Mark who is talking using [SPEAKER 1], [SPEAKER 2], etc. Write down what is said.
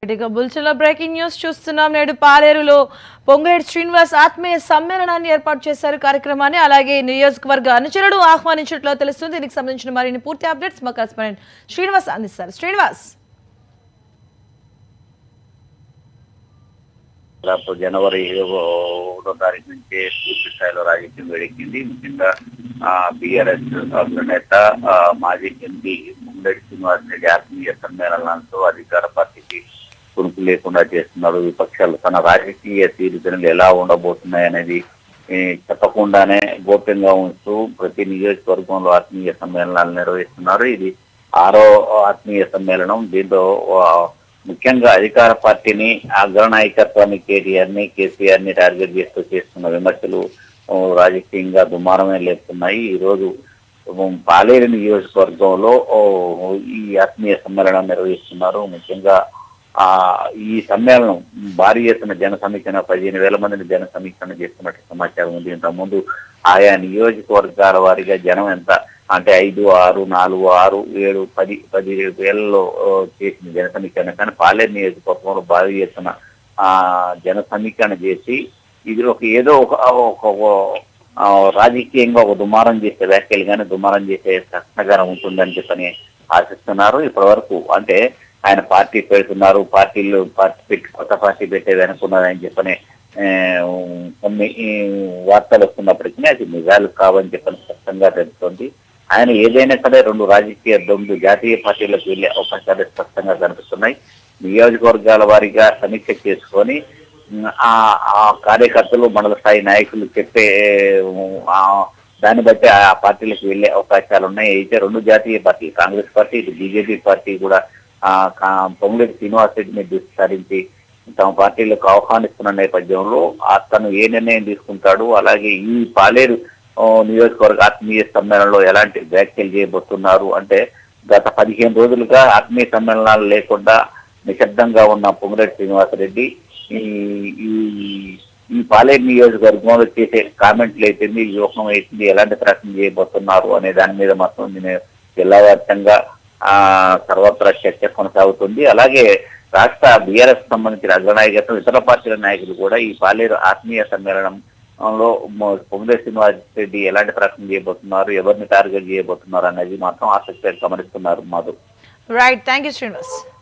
[SPEAKER 1] ఇక బుల్చెన్లో breaking news చూస్తున్నాం నేడు పాలేరులో పొంగులేటి శ్రీనివాస్ ఆత్మీయ సమ్మేళనాన్ని ఏర్పాటు చేశారు కార్యక్రమాన్ని అలాగే నియోజకవర్గ అనుచరుడు ఆహ్వానించినట్లు తెలుస్తుంది దీనికి సంబంధించిన మరిన్ని పూర్తి అప్డేట్స్ మా కరెస్పాండెంట్ శ్రీనివాస్ అందిస్తారు శ్రీనివాస్
[SPEAKER 2] దాదాపు జనవరి ఒకటో తారీఖు నుంచే పూర్తి స్థాయిలో రాజకీయం వేడెక్కింది ముఖ్యంగా బీఆర్ఎస్ నేత ఆ, మాజీ ఎంపీ ముందడి శ్రీనివాస్ రెడ్డి ఆత్మీయ సమ్మేళనాలతో అధికార పార్టీకి కునుకు లేకుండా చేస్తున్నారు విపక్షాలు తన రాజకీయ తీరుతెనులు ఎలా ఉండబోతున్నాయి అనేది ఏ, చెప్పకుండానే గోప్యంగా ఉంటూ ప్రతి నియోజకవర్గంలో ఆత్మీయ సమ్మేళనాలు నిర్వహిస్తున్నారు ఇది ఆరో ఆత్మీయ సమ్మేళనం దీంతో ఆ, ముఖ్యంగా అధికార పార్టీని అగ్రనాయకత్వాన్ని కేటీఆర్ ని కేసీఆర్ ని టార్గెట్ చేస్తూ చేస్తున్న విమర్శలు ఆ, రాజకీయంగా దుమారమే లేపుతున్నాయి ఈ రోజు ఉమ్, పాలేరు నియోజకవర్గంలో ఓ, ఈ ఆత్మీయ సమ్మేళనం నిర్వహిస్తున్నారు ముఖ్యంగా ఆ ఈ సమ్మేళనం భారీ ఎత్తున జన సమీక్షణ పదిహేను వేల మందిని జన సమీక్షణ చేస్తున్నట్టు సమాచారం ఉంది ఇంతకుముందు ఆయా నియోజకవర్గాల వారీగా జనం ఎంత అంటే ఐదు ఆరు నాలుగు ఆరు ఏడు పది పది వేలలో ఆ, చేసిన జన సమీకరణ కానీ పాలేరు నియోజకవర్గంలో భారీ ఎత్తున ఆ జన సమీకరణ చేసి ఇది ఒక ఏదో ఒక ఒక ఆ, రాజకీయంగా ఒక దుమారం చేసే వ్యాఖ్యలు కానీ దుమారం చేసే కష్టంగానే ఉంటుందని చెప్పని ఆశిస్తున్నారు ఇప్పటి వరకు అంటే ఆయన పార్టీ పెడుతున్నారు పార్టీలు పార్టీ పెట్టి కొత్త పార్టీ పెట్టేది అనుకున్నారని చెప్పని ఆ, కొన్ని ఈ, వార్తలు వస్తున్నప్పటికీ అది నిజాలు కావని చెప్పని స్పష్టంగా తెలుస్తోంది ఆయన ఏదైనా సరే రెండు రాజకీయ దొంగలు జాతీయ పార్టీలకు వెళ్లే అవకాశాలు స్పష్టంగా కనిపిస్తున్నాయి నియోజకవర్గాల వారీగా సమీక్ష చేసుకొని ఉమ్, ఆ ఆ కార్యకర్తలు మండల స్థాయి నాయకులు చెప్పే ఉమ్, ఆ దాన్ని బట్టి ఆ పార్టీలకు వెళ్లే అవకాశాలు ఉన్నాయి అయితే రెండు జాతీయ పార్టీ కాంగ్రెస్ పార్టీ ఇటు బీజేపీ పార్టీ కూడా ఆ కా- పొంగులేటి శ్రీనివాస్ రెడ్డిని దృష్టి సారించి తమ పార్టీలకు ఆహ్వానిస్తున్న నేపథ్యంలో అతను ఏ నిర్ణయం తీసుకుంటాడు అలాగే ఈ పాలేరు ఆ, నియోజకవర్గ ఆత్మీయ సమ్మేళనంలో ఎలాంటి వ్యాఖ్యలు చేయబోతున్నారు అంటే గత పదిహేను రోజులుగా ఆత్మీయ సమ్మేళనాలు లేకుండా నిశ్శబ్దంగా ఉన్న పొంగులేటి శ్రీనివాసరెడ్డి ఈ ఈ ఈ పాలేరు నియోజకవర్గంలో చేసే కామెంట్లు అయితేంది వ్యూహం అయితుంది ఎలాంటి ప్రశ్న చేయబోతున్నారు అనే దాని మీద మాత్రం నేను జిల్లా వ్యాప్తంగా ఆ సర్వత్రా చర్చ కొనసాగుతుంది అలాగే రాష్ట్ర బీఆర్ఎస్ సంబంధించిన అగ్రనాయకత్వం ఇతర పార్టీల నాయకులు కూడా ఈ పాలేరు ఆత్మీయ సమ్మేళనంలో మొ- పొంగులేటి శ్రీనివాస్ రెడ్డి ఎలాంటి ప్రశ్న చేయబోతున్నారు ఎవరిని టార్గెట్ చేయబోతున్నారు అనేది మాత్రం ఆసక్తిగా గమనిస్తున్నారు Madhav
[SPEAKER 1] right thank you Srinivas